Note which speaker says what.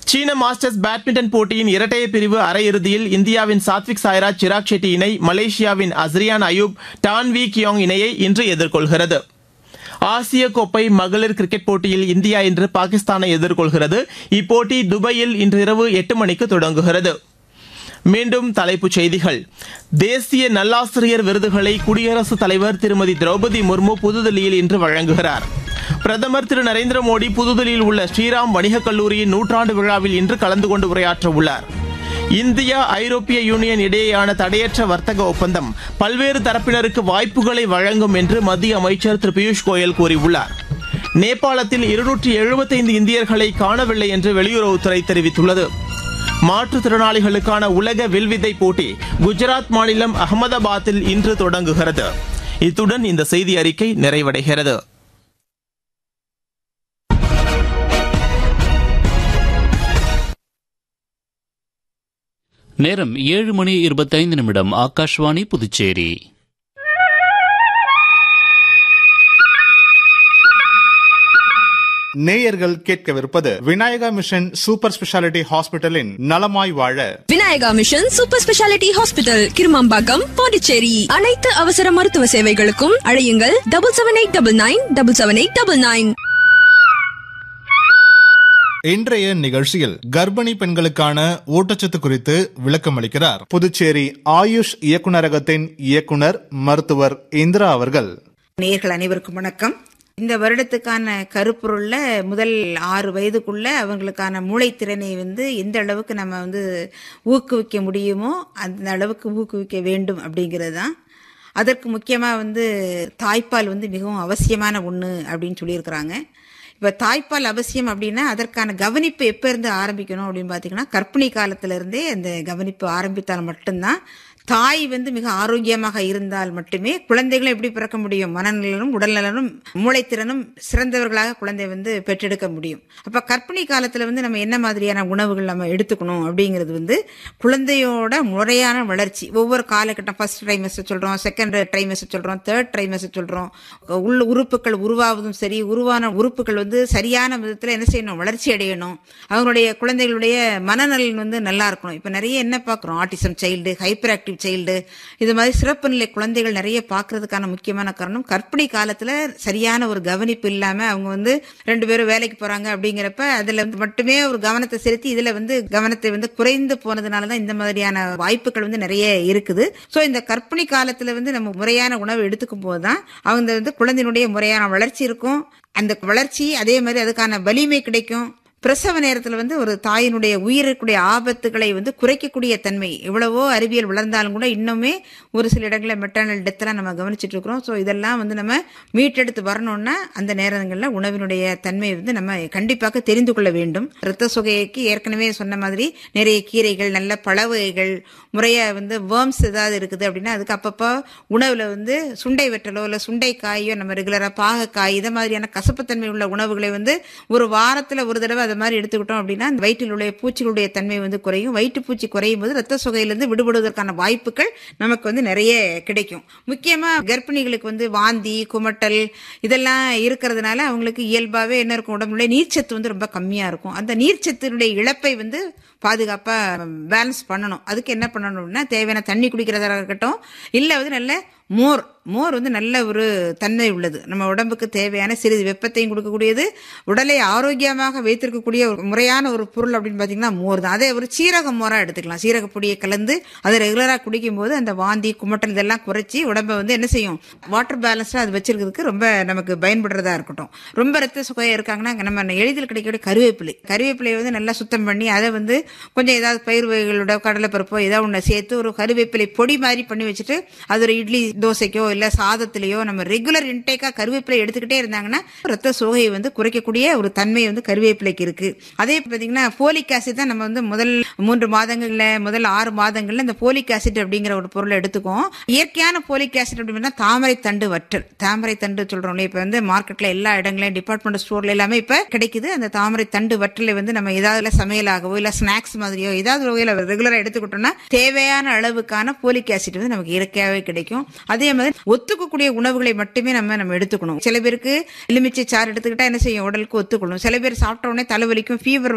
Speaker 1: சீன masters badminton போட்டியின் இரட்டையர் பிரிவு அரையிறுதியில் இந்தியாவின் சாத்விக் சாய்ராஜ் சிராக் ஷெட்டி இணை மலேசியாவின் அஸ்ரியான் அயூப் டான்வி கியோங் இணையை இன்று எதிர்கொள்கிறது ஆசிய கோப்பை மகளிர் கிரிக்கெட் போட்டியில் இந்தியா இன்று பாகிஸ்தானை எதிர்கொள்கிறது இப்போட்டி துபாயில் இன்றிரவு எட்டு மணிக்கு தொடங்குகிறது மீண்டும் தலைப்புச் செய்திகள் தேசிய நல்லாசிரியர் விருதுகளை குடியரசுத் தலைவர் திருமதி திரௌபதி முர்மு புதுதில்லியில் இன்று வழங்குகிறார் பிரதமர் திரு நரேந்திர மோடி புதுதில்லியில் உள்ள ஸ்ரீராம் வணிகக் கல்லூரியின் நூற்றாண்டு விழாவில் இன்று கலந்து கொண்டு உரையாற்ற உள்ளார் இந்தியா ஐரோப்பிய யூனியன் இடையேயான தடையற்ற வர்த்தக ஒப்பந்தம் பல்வேறு தரப்பினருக்கு வாய்ப்புகளை வழங்கும் என்று மத்திய அமைச்சர் திரு பியூஷ் கோயல் கூறியுள்ளார் நேபாளத்தில் இருநூற்றி எழுபத்தைந்து இந்தியர்களை காணவில்லை என்று வெளியுறவுத்துறை தெரிவித்துள்ளது மாற்றுத்திறனாளிகளுக்கான உலக வில்வித்தை போட்டி குஜராத் மாநிலம் அகமதாபாத்தில் இன்று தொடங்குகிறது இத்துடன் இந்த செய்தி அறிக்கை நிறைவடைகிறது
Speaker 2: நேரம் ஏழு மணி இருபத்தைந்து நிமிடம் ஆகாஷ்வாணி புதுச்சேரி
Speaker 3: நேயர்கள் கேட்கவிருப்பது விநாயகா மிஷன் சூப்பர் ஸ்பெஷாலிட்டி ஹாஸ்பிட்டலின் நலமாய் வாழ
Speaker 4: Vinayaka mission super speciality hospital Kirumampakkam Pondicherry அனைத்து அவசர மருத்துவ சேவைகளுக்கும் அழையுங்கள் double seven eight double nine double seven eight double nine
Speaker 3: இன்றைய நிகழ்ச்சியில் கர்ப்பிணி பெண்களுக்கான ஊட்டச்சத்து குறித்து விளக்கம் அளிக்கிறார் புதுச்சேரி ஆயுஷ் இயக்குநரகத்தின் இயக்குனர் மருத்துவர் இந்திரா அவர்கள்
Speaker 5: நேர்கள் அனைவருக்கும் வணக்கம் இந்த வருடத்துக்கான கருப்பொருள்ல முதல் ஆறு வயதுக்குள்ள அவங்களுக்கான மூளைத்திறனை வந்து எந்த அளவுக்கு நம்ம வந்து ஊக்குவிக்க முடியுமோ அந்த அளவுக்கு ஊக்குவிக்க வேண்டும் அப்படிங்கிறது தான் அதற்கு முக்கியமாக வந்து தாய்ப்பால் வந்து மிகவும் அவசியமான ஒன்று அப்படின்னு சொல்லியிருக்கிறாங்க இப்போ தாய்ப்பால் அவசியம் அப்படின்னா அதற்கான கவனிப்பு எப்போ இருந்து ஆரம்பிக்கணும் அப்படின்னு பார்த்தீங்கன்னா கர்ப்பிணி காலத்திலிருந்தே அந்த கவனிப்பு ஆரம்பித்தால் மட்டும்தான் தாய் வந்து மிக ஆரோக்கியமாக இருந்தால் மட்டுமே குழந்தைகளும் எப்படி பிறக்க முடியும் மனநலனும் உடல்நலனும் மூளைத்திறனும் சிறந்தவர்களாக குழந்தை வந்து பெற்றெடுக்க முடியும் அப்ப கர்ப்பிணி காலத்துல வந்து நம்ம என்ன மாதிரியான உணவுகள் நம்ம எடுத்துக்கணும் அப்படிங்கிறது வந்து குழந்தையோட முறையான வளர்ச்சி ஒவ்வொரு காலகட்டம் ஃபர்ஸ்ட் ட்ரைமஸ்டர் சொல்றோம் செகண்ட் ட்ரைமஸ்டர் சொல்றோம் தேர்ட் ட்ரைமஸ்டர் சொல்றோம் உள்ள உறுப்புகள் உருவாவதும் சரி உருவான உறுப்புகள் வந்து சரியான விதத்துல என்ன செய்யணும் வளர்ச்சி அடையணும் அவங்களுடைய குழந்தைகளுடைய மனநலன் வந்து நல்லா இருக்கணும் இப்ப நிறைய என்ன பார்க்குறோம் autism child hyper active child இது மாதிரி சிறப்பு நிலை குழந்தைகள் நிறைய பார்க்கறதுக்கான முக்கியமான காரணம் கர்ப்பிணி காலத்துல சரியான ஒரு கவனிப்பு இல்லாம அவங்க வந்து ரெண்டு பேரும் வேலைக்கு போறாங்க அப்படிங்கிறப்ப அதுல வந்து மட்டுமே ஒரு கவனத்தை செலுத்தி இதுல வந்து கவனத்தை வந்து குறைந்து போனதுனாலதான் இந்த மாதிரியான வாய்ப்புகள் வந்து நிறைய இருக்குது சோ இந்த கர்ப்பிணி காலத்துல வந்து நம்ம முறையான உணவு எடுத்துக்கும் போதுதான் அவங்க வந்து குழந்தையினுடைய முறையான வளர்ச்சி இருக்கும் அந்த வளர்ச்சி அதே மாதிரி அதுக்கான வலிமை கிடைக்கும் பிரசவ நேரத்தில் வந்து ஒரு தாயினுடைய உயிருக்குடைய ஆபத்துகளை வந்து குறைக்கக்கூடிய தன்மை எவ்வளவோ அறிவியல் வளர்ந்தாலும் கூட இன்னுமே ஒரு சில இடங்களில் மெட்டர்னல் டெத்தெல்லாம் நம்ம கவனிச்சுட்டு இருக்கிறோம் ஸோ இதெல்லாம் வந்து நம்ம மீட்டெடுத்து வரணும்னா அந்த நேரங்களில் உணவினுடைய தன்மை வந்து நம்ம கண்டிப்பாக தெரிந்து கொள்ள வேண்டும் இரத்த சுகைக்கு ஏற்கனவே சொன்ன மாதிரி நிறைய கீரைகள் நல்ல பழ வகைகள் முறையாக வந்து வேர்ம்ஸ் ஏதாவது இருக்குது அப்படின்னா அதுக்கு அப்பப்போ உணவில் வந்து சுண்டை வெட்டலோ இல்லை சுண்டை காயோ நம்ம ரெகுலராக பாகக்காய் இதை மாதிரியான கசப்புத்தன்மை உள்ள உணவுகளை வந்து ஒரு வாரத்தில் ஒரு தடவை அது மாதிரி எடுத்துக்கிட்டோம் அப்படின்னா அந்த வயிற்றில் உள்ள பூச்சிகளுடைய தன்மை வந்து குறையும் வயிற்று பூச்சி குறையும் போது ரத்த சுகையிலிருந்து விடுபடுவதற்கான வாய்ப்புகள் நமக்கு வந்து நிறைய கிடைக்கும் முக்கியமா கர்ப்பிணிகளுக்கு வந்து வாந்தி குமட்டல் இதெல்லாம் இருக்கிறதுனால அவங்களுக்கு இயல்பாவே என்ன இருக்கும் உடம்புல நீர்ச்சத்து வந்து ரொம்ப கம்மியா இருக்கும் அந்த நீர்ச்சத்தினுடைய இழப்பை வந்து பாதுகாப்பா பேலன்ஸ் பண்ணணும் அதுக்கு என்ன பண்ணணும்னா தேவையான தண்ணி குடிக்கிறதா இருக்கட்டும் இல்ல வந்து நல்ல மோர் மோர் வந்து நல்ல ஒரு தன்மை உள்ளது நம்ம உடம்புக்கு தேவையான சிறிது வெப்பத்தையும் கொடுக்கக்கூடியது உடலை ஆரோக்கியமாக வைத்திருக்கக்கூடிய ஒரு முறையான ஒரு பொருள் அப்படின்னு பார்த்தீங்கன்னா மோர் தான் அதே ஒரு சீரக மோராக எடுத்துக்கலாம் சீரக பொடியை கலந்து அதை ரெகுலராக குடிக்கும் போது அந்த வாந்தி குமட்டல் இதெல்லாம் குறைச்சி உடம்பை வந்து என்ன செய்யும் வாட்டர் பேலன்ஸாக அது வச்சிருக்கிறதுக்கு ரொம்ப நமக்கு பயன்படுறதா இருக்கட்டும் ரொம்ப ரத்த சுகையாக இருக்காங்கன்னா நம்ம எளிதில் கிடைக்கக்கூடிய கருவேப்பிலை கருவேப்பிலையை வந்து நல்லா சுத்தம் பண்ணி அதை வந்து கொஞ்சம் ஏதாவது பயிர் வகைகளோட கடலைப்பருப்போ ஏதாவது ஒன்று சேர்த்து ஒரு கருவேப்பிலை பொடி மாதிரி பண்ணி வச்சுட்டு அது ஒரு இட்லி தோசைக்கோ இல்ல சாதத்திலேயோ நம்ம ரெகுலர் இன்டேக்கா கருவேப்பிலை எடுத்துக்கிட்டே இருந்தாங்கன்னா ரத்த சோகையை வந்து குறைக்கக்கூடிய ஒரு தன்மை வந்து கருவேப்பிலைக்கு இருக்கு அதே பாத்தீங்கன்னா போலிக் ஆசிட் தான் நம்ம வந்து முதல் மூன்று மாதங்கள்ல முதல் ஆறு மாதங்கள்ல இந்த போலிக் ஆசிட் அப்படிங்கிற ஒரு பொருளை எடுத்துக்குவோம் இயற்கையான போலிக் ஆசிட் அப்படின்னா தாமரை தண்டு வற்றல் தாமரை தண்டு சொல்றோம் இப்ப வந்து மார்க்கெட்ல எல்லா இடங்களையும் டிபார்ட்மெண்ட் ஸ்டோர்ல எல்லாமே இப்ப கிடைக்குது அந்த தாமரை தண்டு வற்றலை வந்து நம்ம ஏதாவது சமையலாகவோ இல்ல ஸ்நாக்ஸ் மாதிரியோ ஏதாவது ஒரு வகையில ரெகுலரா எடுத்துக்கிட்டோம்னா தேவையான அளவுக்கான போலிக் ஆசிட் வந்து நமக்கு இயற்கையாகவே கிடைக்கும் அதே மாதிரி ஒத்துக்கக்கூடிய உணவுகளை மட்டுமே நம்ம நம்ம எடுத்துக்கணும் சில பேருக்கு எலுமிச்சை சாறு எடுத்துக்கிட்டா என்ன செய்யும் உடலுக்கு ஒத்துக்கணும் சில பேர் சாப்பிட்ட உடனே தலைவலிக்கும் ஃபீவர்